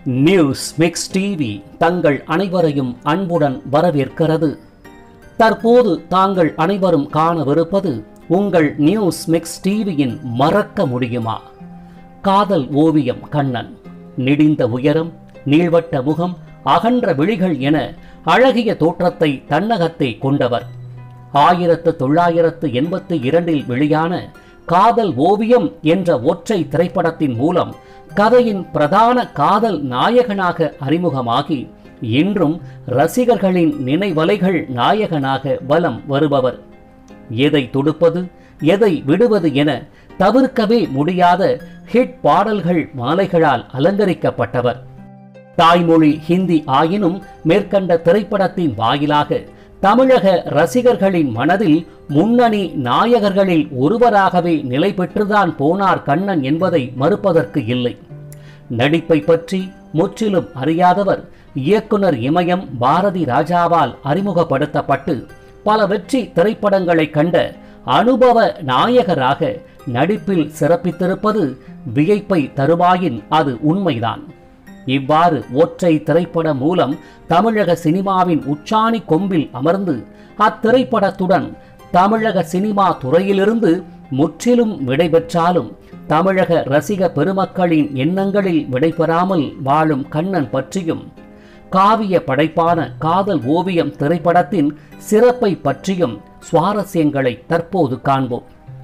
news mix TV தங்கள் அனைவரையும் அன்புடன் வரவேற்கிறது தற்போது தாங்கள் அனைவரும் காணவிருப்பது உங்கள் நியூஸ் மிக்ஸ் டிவியின் மறக்க முடியுமா காதல் ஓவியம் கண்ணன் நெடிந்த உயரம் நீள்வட்ட முகம் அகன்ற விழிகள் என அழகிய தோற்றத்தை தன்னகத்தை கொண்டவர் ஆயிரத்து தொள்ளாயிரத்து எண்பத்தி இரண்டில் வெளியான காதல் ஓவியம் என்ற ஒற்றை திரைப்படத்தின் மூலம் கதையின் பிரதான காதல் நாயகனாக அறிமுகமாகி இன்றும் ரசிகர்களின் நினைவலைகள் நாயகனாக வலம் வருபவர் எதை தொடுப்பது எதை விடுவது என தவிர்க்கவே முடியாத ஹிட் பாடல்கள் மாலைகளால் அலங்கரிக்கப்பட்டவர் தாய்மொழி ஹிந்தி ஆயினும் மேற்கண்ட திரைப்படத்தின் வாயிலாக தமிழக ரசிகர்களின் மனதில் முன்னணி நாயகர்களில் ஒருவராகவே நிலை பெற்றுதான் போனார் கண்ணன் என்பதை மறுப்பதற்கு இல்லை நடிப்பை பற்றி முற்றிலும் அறியாதவர் இயக்குனர் இமயம் பாரதி ராஜாவால் அறிமுகப்படுத்தப்பட்டு பல வெற்றி திரைப்படங்களை கண்ட அனுபவ நாயகராக நடிப்பில் சிறப்பித்திருப்பது வியப்பை தருவாயின் அது உண்மைதான் இவ்வாறு ஒற்றை திரைப்படம் மூலம் தமிழக சினிமாவின் உச்சாணி கொம்பில் அமர்ந்து அத்திரைப்படத்துடன் தமிழக சினிமா துறையிலிருந்து முற்றிலும் விடைபெற்றாலும் தமிழக ரசிக பெருமக்களின் எண்ணங்களில் விடைபெறாமல் வாழும் கண்ணன் பற்றியும் காவிய படைப்பான காதல் ஓவியம் திரைப்படத்தின் சிறப்பை பற்றியும் சுவாரஸ்யங்களை தற்போது காண்போம்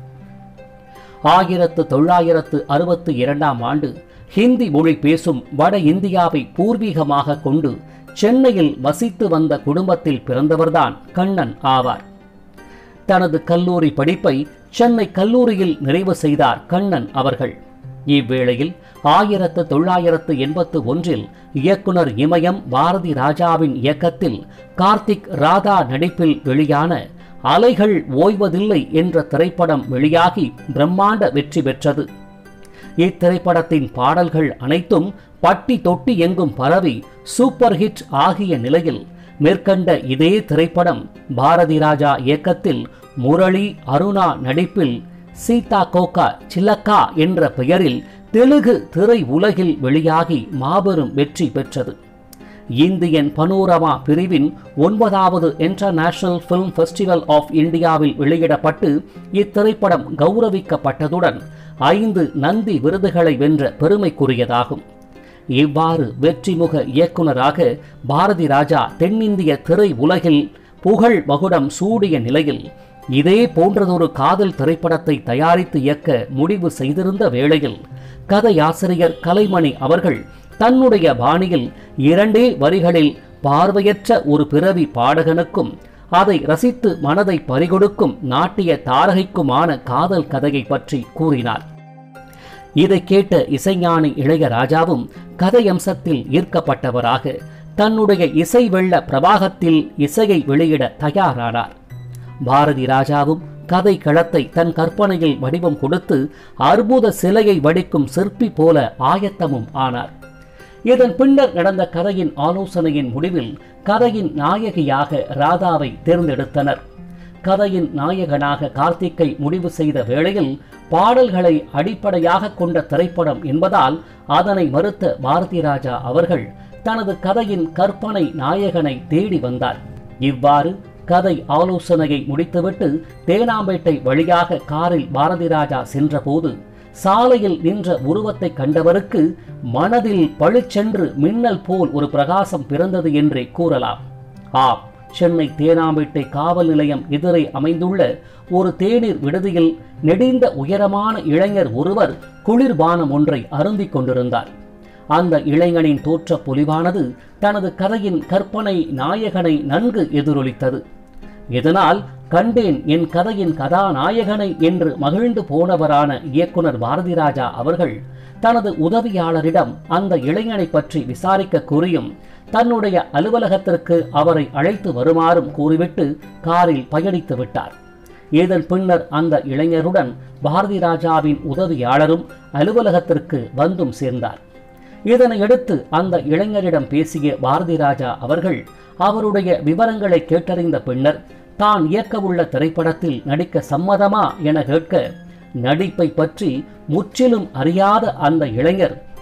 ஆயிரத்து தொள்ளாயிரத்து அறுபத்தி இரண்டாம் ஆண்டு ஹிந்தி மொழி பேசும் வட இந்தியாவை பூர்வீகமாக கொண்டு சென்னையில் வசித்து வந்த குடும்பத்தில் பிறந்தவர்தான் கண்ணன் ஆவார் தனது கல்லூரி படிப்பை சென்னை கல்லூரியில் நிறைவு செய்தார் கண்ணன் அவர்கள் இவ்வேளையில் ஆயிரத்து தொள்ளாயிரத்து எண்பத்து ஒன்றில் இயக்குனர் இமயம் பாரதி ராஜாவின் இயக்கத்தில் கார்த்திக் ராதா நடிப்பில் வெளியான அலைகள் ஓய்வதில்லை என்ற திரைப்படம் வெளியாகி பிரம்மாண்ட வெற்றி பெற்றது இத்திரைப்படத்தின் பாடல்கள் அனைத்தும் பட்டி தொட்டி எங்கும் பரவி சூப்பர் ஹிட் ஆகிய நிலையில் மேற்கண்ட இதே திரைப்படம் பாரதி ராஜா இயக்கத்தில் முரளி அருணா நடிப்பில் சீதா கோகா சில்லக்கா என்ற பெயரில் தெலுங்கு திரை உலகில் வெளியாகி மாபெரும் வெற்றி பெற்றது இந்தியன் பனோரமா பிரிவின் ஒன்பதாவது இன்டர்நேஷனல் ஃபிலிம் ஃபெஸ்டிவல் ஆஃப் இந்தியாவில் வெளியிடப்பட்டு இத்திரைப்படம் கௌரவிக்கப்பட்டதுடன் ஐந்து நந்தி விருதுகளை வென்ற பெருமைக்குரியதாகும் இவ்வாறு வெற்றிமுக இயக்குனராக பாரதி ராஜா தென்னிந்திய திரை உலகில் புகழ் மகுடம் சூடிய நிலையில் இதே போன்றதொரு காதல் திரைப்படத்தை தயாரித்து இயக்க முடிவு செய்திருந்த வேளையில் கதையாசிரியர் கலைமணி அவர்கள் தன்னுடைய பாணியில் இரண்டே வரிகளில் பார்வையற்ற ஒரு பிறவி பாடகனுக்கும் அதை ரசித்து மனதை பறிகொடுக்கும் நாட்டிய தாரகைக்குமான காதல் கதையை பற்றி கூறினார் இதை கேட்ட இசைஞானி இளையராஜாவும் கதையம்சத்தில் ஈர்க்கப்பட்டவராக தன்னுடைய இசை வெள்ள பிரவாகத்தில் இசையை வெளியிட தயாரானார் பாரதி ராஜாவும் கதை களத்தை தன் கற்பனையில் வடிவம் கொடுத்து அற்புத சிலையை வடிக்கும் சிற்பி போல ஆயத்தமும் ஆனார் இதன் பின்னர் நடந்த கதையின் ஆலோசனையின் முடிவில் கதையின் நாயகியாக ராதாவை தேர்ந்தெடுத்தனர் கதையின் நாயகனாக கார்த்திக்கை முடிவு செய்த வேளையில் பாடல்களை அடிப்படையாக கொண்ட திரைப்படம் என்பதால் அதனை மறுத்த பாரதி ராஜா அவர்கள் தனது கதையின் கற்பனை நாயகனை தேடி வந்தார் இவ்வாறு கதை ஆலோசனையை முடித்துவிட்டு தேனாம்பேட்டை வழியாக காரில் பாரதி ராஜா சென்றபோது சாலையில் நின்ற உருவத்தை கண்டவருக்கு மனதில் பளிச்சென்று மின்னல் போல் ஒரு பிரகாசம் பிறந்தது என்றே கூறலாம் ஆம் சென்னை தேனாம்பேட்டை காவல் நிலையம் எதிரே அமைந்துள்ள ஒரு தேநீர் விடுதியில் நெடிந்த உயரமான இளைஞர் ஒருவர் குளிர்பானம் ஒன்றை அருந்திக் கொண்டிருந்தார் அந்த இளைஞனின் தோற்ற பொலிவானது தனது கதையின் கற்பனை நாயகனை நன்கு எதிரொலித்தது இதனால் கண்டேன் என் கதையின் கதாநாயகனை என்று மகிழ்ந்து போனவரான இயக்குனர் பாரதி ராஜா அவர்கள் தனது உதவியாளரிடம் அந்த இளைஞனை பற்றி விசாரிக்க கூறியும் தன்னுடைய அலுவலகத்திற்கு அவரை அழைத்து வருமாறும் கூறிவிட்டு காரில் பயணித்து விட்டார் இதன் பின்னர் அந்த இளைஞருடன் பாரதி ராஜாவின் உதவியாளரும் அலுவலகத்திற்கு வந்தும் சேர்ந்தார் இதனையடுத்து அந்த இளைஞரிடம் பேசிய பாரதி ராஜா அவர்கள் அவருடைய விவரங்களை கேட்டறிந்த பின்னர் தான் இயக்கவுள்ள திரைப்படத்தில் நடிக்க சம்மதமா என கேட்க நடிப்பை பற்றி முற்றிலும் அறியாத அந்த இளைஞர்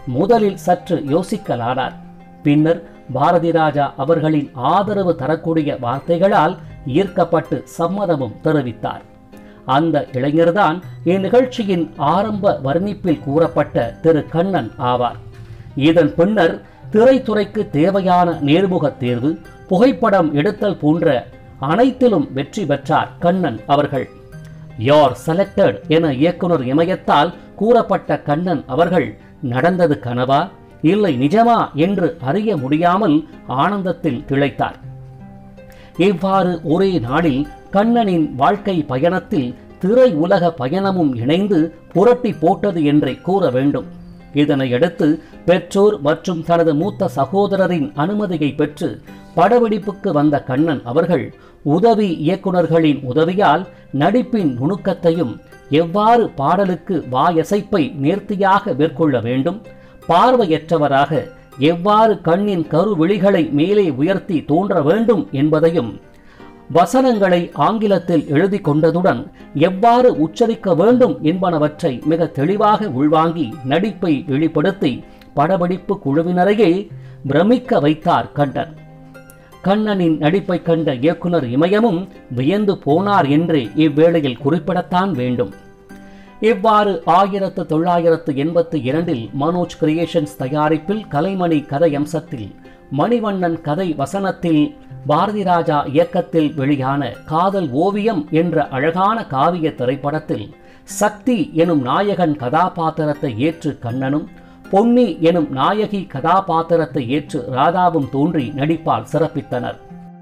முதலில் சற்று யோசிக்கலானார் பின்னர் பாரதி ராஜா அவர்களின் ஆதரவு தரக்கூடிய வார்த்தைகளால் ஈர்க்கப்பட்டு சம்மதமும் தெரிவித்தார் அந்த இளைஞர்தான் இந்நிகழ்ச்சியின் ஆரம்ப வர்ணிப்பில் கூறப்பட்ட திரு கண்ணன் ஆவார் இதன் பின்னர் திரைத்துறைக்கு தேவையான நேர்முக தேர்வு புகைப்படம் எடுத்தல் போன்ற அனைத்திலும் வெற்றி பெற்றார் கண்ணன் அவர்கள் யார் செலக்டட் என இயக்குனர் இமயத்தால் கூறப்பட்ட கண்ணன் அவர்கள் நடந்தது கனவா இல்லை நிஜமா என்று அறிய முடியாமல் ஆனந்தத்தில் திளைத்தார் இவ்வாறு ஒரே நாளில் கண்ணனின் வாழ்க்கை பயணத்தில் திரை உலக பயணமும் இணைந்து புரட்டி போட்டது என்றே கூற வேண்டும் இதனையடுத்து பெற்றோர் மற்றும் தனது மூத்த சகோதரரின் அனுமதியை பெற்று படப்பிடிப்புக்கு வந்த கண்ணன் அவர்கள் உதவி இயக்குனர்களின் உதவியால் நடிப்பின் நுணுக்கத்தையும் எவ்வாறு பாடலுக்கு வாயசைப்பை நேர்த்தியாக மேற்கொள்ள வேண்டும் பார்வையற்றவராக எவ்வாறு கண்ணின் கருவிழிகளை மேலே உயர்த்தி தோன்ற வேண்டும் என்பதையும் வசனங்களை ஆங்கிலத்தில் எழுதி கொண்டதுடன் எவ்வாறு உச்சரிக்க வேண்டும் என்பனவற்றை மிக தெளிவாக உள்வாங்கி நடிப்பை வெளிப்படுத்தி படப்பிடிப்பு குழுவினரையே பிரமிக்க வைத்தார் கண்ணன் கண்ணனின் நடிப்பை கண்ட இயக்குனர் இமயமும் வியந்து போனார் என்றே இவ்வேளையில் குறிப்பிடத்தான் வேண்டும் இவ்வாறு ஆயிரத்து தொள்ளாயிரத்து எண்பத்தி இரண்டில் மனோஜ் கிரியேஷன்ஸ் தயாரிப்பில் கலைமணி கதையம்சத்தில் மணிவண்ணன் கதை வசனத்தில் பாரதி ராஜா இயக்கத்தில் வெளியான காதல் ஓவியம் என்ற அழகான காவிய திரைப்படத்தில் சக்தி எனும் நாயகன் கதாபாத்திரத்தை ஏற்று கண்ணனும் பொன்னி எனும் நாயகி கதாபாத்திரத்தை ஏற்று ராதாவும் தோன்றி நடிப்பால் சிறப்பித்தனர்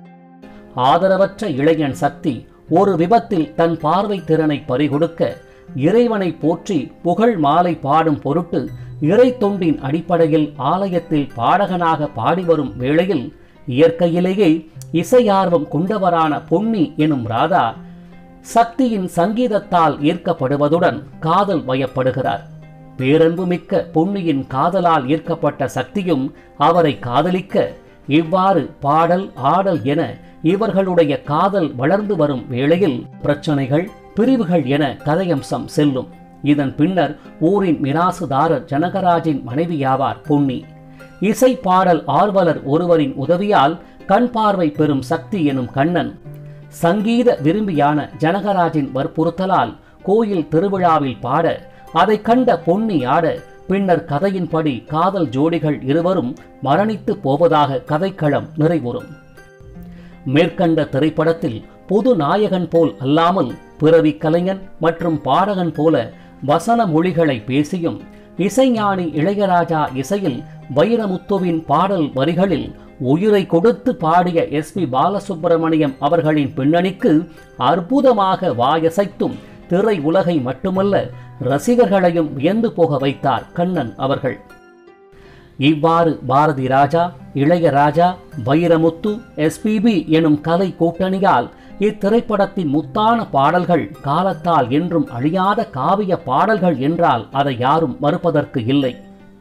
ஆதரவற்ற இளைஞன் சக்தி ஒரு விபத்தில் தன் பார்வை திறனை பறிகொடுக்க இறைவனை போற்றி புகழ் மாலை பாடும் பொருட்டு இறை தொண்டின் அடிப்படையில் ஆலயத்தில் பாடகனாக பாடி வரும் வேளையில் இயற்கையிலேயே இசையார்வம் கொண்டவரான பொன்னி எனும் ராதா சக்தியின் சங்கீதத்தால் ஈர்க்கப்படுவதுடன் காதல் வயப்படுகிறார் பேரன்பு மிக்க பொன்னியின் காதலால் ஈர்க்கப்பட்ட சக்தியும் அவரை காதலிக்க இவ்வாறு பாடல் ஆடல் என இவர்களுடைய காதல் வளர்ந்து வரும் வேளையில் பிரச்சனைகள் பிரிவுகள் என கதையம்சம் செல்லும் இதன் பின்னர் ஊரின் மிராசுதாரர் ஜனகராஜின் மனைவியாவார் பொன்னி இசை பாடல் ஆர்வலர் ஒருவரின் உதவியால் கண் பார்வை பெறும் சக்தி எனும் கண்ணன் சங்கீத விரும்பியான ஜனகராஜின் வற்புறுத்தலால் கோயில் திருவிழாவில் பாட அதை கண்ட பொன்னி ஆட பின்னர் கதையின்படி காதல் ஜோடிகள் இருவரும் மரணித்து போவதாக கதைக்களம் நிறைவுறும் மேற்கண்ட திரைப்படத்தில் பொது நாயகன் போல் அல்லாமல் பிறவி கலைஞன் மற்றும் பாடகன் போல வசன மொழிகளை பேசியும் இசைஞானி இளையராஜா இசையில் வைரமுத்துவின் பாடல் வரிகளில் உயிரை கொடுத்து பாடிய எஸ் பி பாலசுப்பிரமணியம் அவர்களின் பின்னணிக்கு அற்புதமாக வாயசைத்தும் திரை உலகை மட்டுமல்ல ரசிகர்களையும் வியந்து போக வைத்தார் கண்ணன் அவர்கள் இவ்வாறு பாரதி ராஜா இளையராஜா வைரமுத்து எஸ்பிபி எனும் கலை கூட்டணியால் இத்திரைப்படத்தின் முத்தான பாடல்கள் காலத்தால் என்றும் அழியாத காவிய பாடல்கள் என்றால் அதை யாரும் மறுப்பதற்கு இல்லை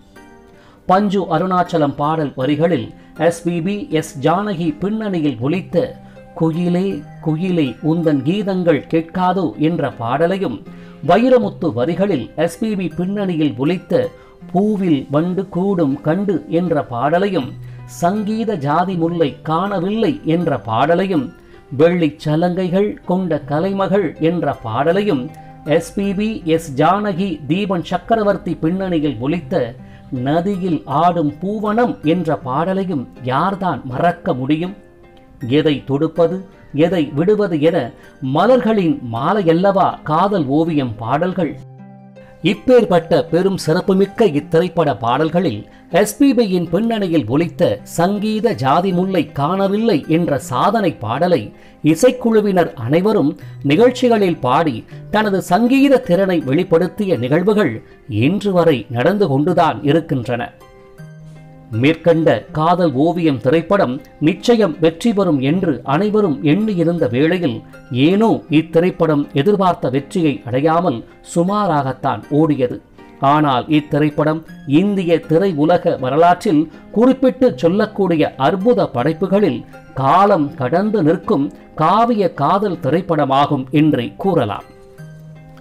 பஞ்சு அருணாச்சலம் பாடல் வரிகளில் எஸ்பிபி எஸ் ஜானகி பின்னணியில் ஒலித்த குயிலே குயிலே உந்தன் கீதங்கள் கேட்காதோ என்ற பாடலையும் வைரமுத்து வரிகளில் எஸ்பிபி பின்னணியில் ஒலித்த பூவில் வண்டு கூடும் கண்டு என்ற பாடலையும் சங்கீத ஜாதி முல்லை காணவில்லை என்ற பாடலையும் வெள்ளிச் சலங்கைகள் கொண்ட கலைமகள் என்ற பாடலையும் எஸ்பிபி எஸ் ஜானகி தீபன் சக்கரவர்த்தி பின்னணியில் ஒலித்த நதியில் ஆடும் பூவனம் என்ற பாடலையும் யார்தான் மறக்க முடியும் எதை தொடுப்பது எதை விடுவது என மலர்களின் மாலையல்லவா காதல் ஓவியம் பாடல்கள் இப்பேற்பட்ட பெரும் சிறப்புமிக்க இத்திரைப்பட பாடல்களில் எஸ்பிபியின் பின்னணியில் ஒலித்த சங்கீத ஜாதி முல்லை காணவில்லை என்ற சாதனை பாடலை இசைக்குழுவினர் அனைவரும் நிகழ்ச்சிகளில் பாடி தனது சங்கீத திறனை வெளிப்படுத்திய நிகழ்வுகள் இன்று வரை நடந்து கொண்டுதான் இருக்கின்றன மேற்கண்ட காதல் ஓவியம் திரைப்படம் நிச்சயம் வெற்றி பெறும் என்று அனைவரும் எண்ணியிருந்த வேளையில் ஏனோ இத்திரைப்படம் எதிர்பார்த்த வெற்றியை அடையாமல் சுமாராகத்தான் ஓடியது ஆனால் இத்திரைப்படம் இந்திய திரை உலக வரலாற்றில் குறிப்பிட்டு சொல்லக்கூடிய அற்புத படைப்புகளில் காலம் கடந்து நிற்கும் காவிய காதல் திரைப்படமாகும் என்றே கூறலாம்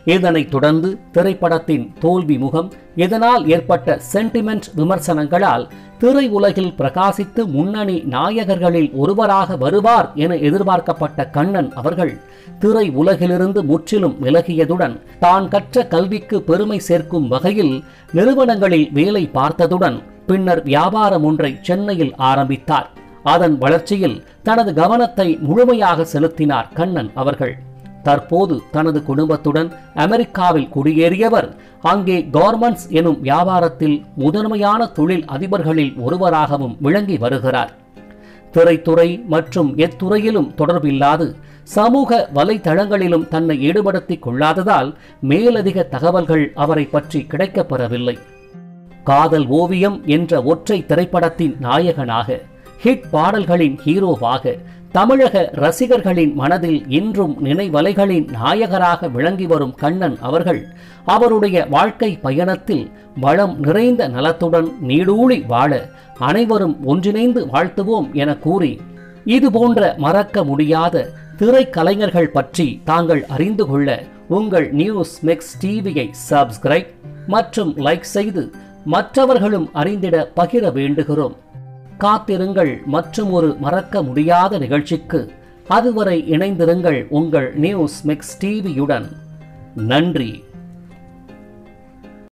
இதனைத் தொடர்ந்து திரைப்படத்தின் தோல்வி முகம் இதனால் ஏற்பட்ட சென்டிமெண்ட் விமர்சனங்களால் திரையுலகில் பிரகாசித்து முன்னணி நாயகர்களில் ஒருவராக வருவார் என எதிர்பார்க்கப்பட்ட கண்ணன் அவர்கள் திரை உலகிலிருந்து முற்றிலும் விலகியதுடன் தான் கற்ற கல்விக்கு பெருமை சேர்க்கும் வகையில் நிறுவனங்களில் வேலை பார்த்ததுடன் பின்னர் வியாபாரம் ஒன்றை சென்னையில் ஆரம்பித்தார் அதன் வளர்ச்சியில் தனது கவனத்தை முழுமையாக செலுத்தினார் கண்ணன் அவர்கள் தற்போது தனது குடும்பத்துடன் அமெரிக்காவில் குடியேறியவர் அங்கே கார்மெண்ட்ஸ் எனும் வியாபாரத்தில் முதன்மையான தொழில் அதிபர்களில் ஒருவராகவும் விளங்கி வருகிறார் திரைத்துறை மற்றும் எத்துறையிலும் தொடர்பில்லாது சமூக வலைதளங்களிலும் தன்னை ஈடுபடுத்திக் கொள்ளாததால் மேலதிக தகவல்கள் அவரை பற்றி கிடைக்கப்பெறவில்லை காதல் ஓவியம் என்ற ஒற்றை திரைப்படத்தின் நாயகனாக ஹிட் பாடல்களின் ஹீரோவாக தமிழக ரசிகர்களின் மனதில் இன்றும் நினைவலைகளின் நாயகராக விளங்கி வரும் கண்ணன் அவர்கள் அவருடைய வாழ்க்கை பயணத்தில் வளம் நிறைந்த நலத்துடன் நீடூழி வாழ அனைவரும் ஒன்றிணைந்து வாழ்த்துவோம் என கூறி இது போன்ற மறக்க முடியாத திரைக்கலைஞர்கள் பற்றி தாங்கள் அறிந்து கொள்ள உங்கள் நியூஸ் மிக்ஸ் டிவியை சப்ஸ்கிரைப் மற்றும் லைக் செய்து மற்றவர்களும் அறிந்திட பகிர வேண்டுகிறோம் காத்திருங்கள் மற்றும் ஒரு மறக்க முடியாத நிகழ்ச்சிக்கு அதுவரை இணைந்திருங்கள் உங்கள் நியூஸ் மிக்ஸ் டிவியுடன் நன்றி